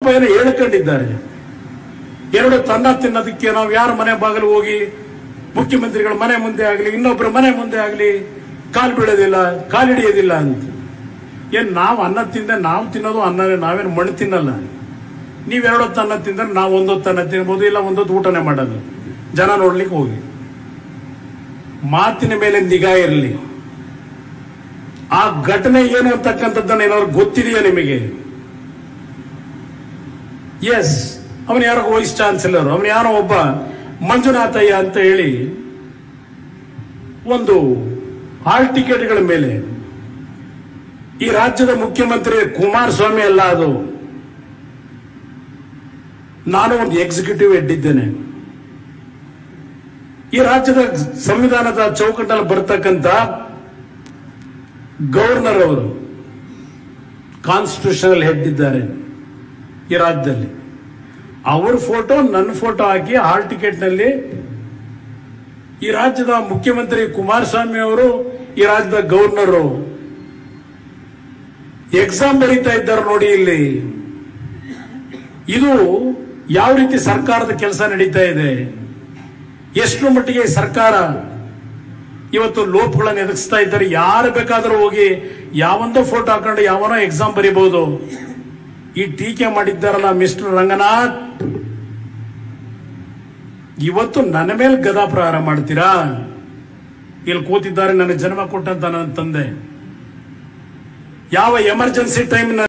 ಏನೋ ಹೇಳ್ಕೊಂಡಿದ್ದಾರೆ ಎರಡು ತನ್ನ ತಿನ್ನೋದಕ್ಕೆ ನಾವು ಯಾರ ಮನೆ ಬಾಗಿಲು ಹೋಗಿ ಮುಖ್ಯಮಂತ್ರಿಗಳ ಮನೆ ಮುಂದೆ ಆಗಲಿ ಇನ್ನೊಬ್ಬರ ಮನೆ ಮುಂದೆ ಆಗಲಿ ಕಾಲು ಬೀಳೋದಿಲ್ಲ ಕಾಲಿಡಿಯೋದಿಲ್ಲ ಅಂತ ಏನ್ ನಾವು ಅನ್ನ ತಿಂದೆ ನಾವು ತಿನ್ನೋದು ಅನ್ನನೇ ನಾವೇನು ಮಣ್ಣು ತಿನ್ನಲ್ಲ ನೀವೆರಡೊತ್ತು ಅನ್ನ ತಿಂದ್ರೆ ನಾವು ಒಂದೊತ್ತು ಅನ್ನ ತಿನ್ಬೋದು ಇಲ್ಲ ಒಂದೊತ್ತು ಊಟನೇ ಮಾಡೋದು ಜನ ನೋಡ್ಲಿಕ್ಕೆ ಹೋಗಿ ಮಾತಿನ ಮೇಲೆ ನಿಗಾ ಇರಲಿ ಆ ಘಟನೆ ಏನು ಅಂತಕ್ಕಂಥದ್ದನ್ನ ಏನಾದ್ರು ಗೊತ್ತಿದೆಯಾ ನಿಮಗೆ ಎಸ್ ಅವನು ಯಾರೋ ವೈಸ್ ಚಾನ್ಸಲರ್ ಅವನು ಯಾರೋ ಒಬ್ಬ ಮಂಜುನಾಥಯ್ಯ ಅಂತ ಹೇಳಿ ಒಂದು ಹಾಲ್ ಟಿಕೆಟ್ಗಳ ಮೇಲೆ ಈ ರಾಜ್ಯದ ಮುಖ್ಯಮಂತ್ರಿ ಕುಮಾರಸ್ವಾಮಿ ಅಲ್ಲ ಅದು ನಾನು ಒಂದು ಎಕ್ಸಿಕ್ಯೂಟಿವ್ ಹೆಡ್ ಇದ್ದೇನೆ ಈ ರಾಜ್ಯದ ಸಂವಿಧಾನದ ಚೌಕಟ್ಟಲ್ಲಿ ಬರ್ತಕ್ಕಂಥ ಗವರ್ನರ್ ಅವರು ಕಾನ್ಸ್ಟಿಟ್ಯೂಷನಲ್ ಹೆಡ್ ಇದ್ದಾರೆ ಈ ರಾಜ್ಯದಲ್ಲಿ ಅವ್ರ ಫೋಟೋ ನನ್ನ ಫೋಟೋ ಹಾಕಿ ಹಾಲ್ ಟಿಕೆಟ್ನಲ್ಲಿ ಈ ರಾಜ್ಯದ ಮುಖ್ಯಮಂತ್ರಿ ಕುಮಾರಸ್ವಾಮಿ ಅವರು ಈ ರಾಜ್ಯದ ಗವರ್ನರು ಎಕ್ಸಾಮ್ ಬರೀತಾ ಇದ್ದಾರೆ ನೋಡಿ ಇಲ್ಲಿ ಇದು ಯಾವ ರೀತಿ ಸರ್ಕಾರದ ಕೆಲಸ ನಡೀತಾ ಇದೆ ಎಷ್ಟು ಮಟ್ಟಿಗೆ ಸರ್ಕಾರ ಇವತ್ತು ಲೋಪಗಳನ್ನು ಎದುರಿಸ್ತಾ ಇದ್ದಾರೆ ಯಾರು ಬೇಕಾದರೂ ಹೋಗಿ ಯಾವೊಂದೋ ಫೋಟೋ ಹಾಕೊಂಡು ಯಾವನೋ ಎಕ್ಸಾಮ್ ಬರೀಬಹುದು ಈ ಟೀಕೆ ಮಾಡಿದ್ದಾರಲ್ಲ ಮಿಸ್ಟರ್ ರಂಗನಾಥ್ ಇವತ್ತು ನನ್ನ ಮೇಲೆ ಗದಾ ಪ್ರಹಾರ ಮಾಡ್ತೀರಾ ಇಲ್ಲಿ ಕೂತಿದ್ದಾರೆ ನನ್ನ ಜನ್ಮ ಕೊಟ್ಟಂತ ನನ್ನ ತಂದೆ ಯಾವ ಎಮರ್ಜೆನ್ಸಿ ಟೈಮ್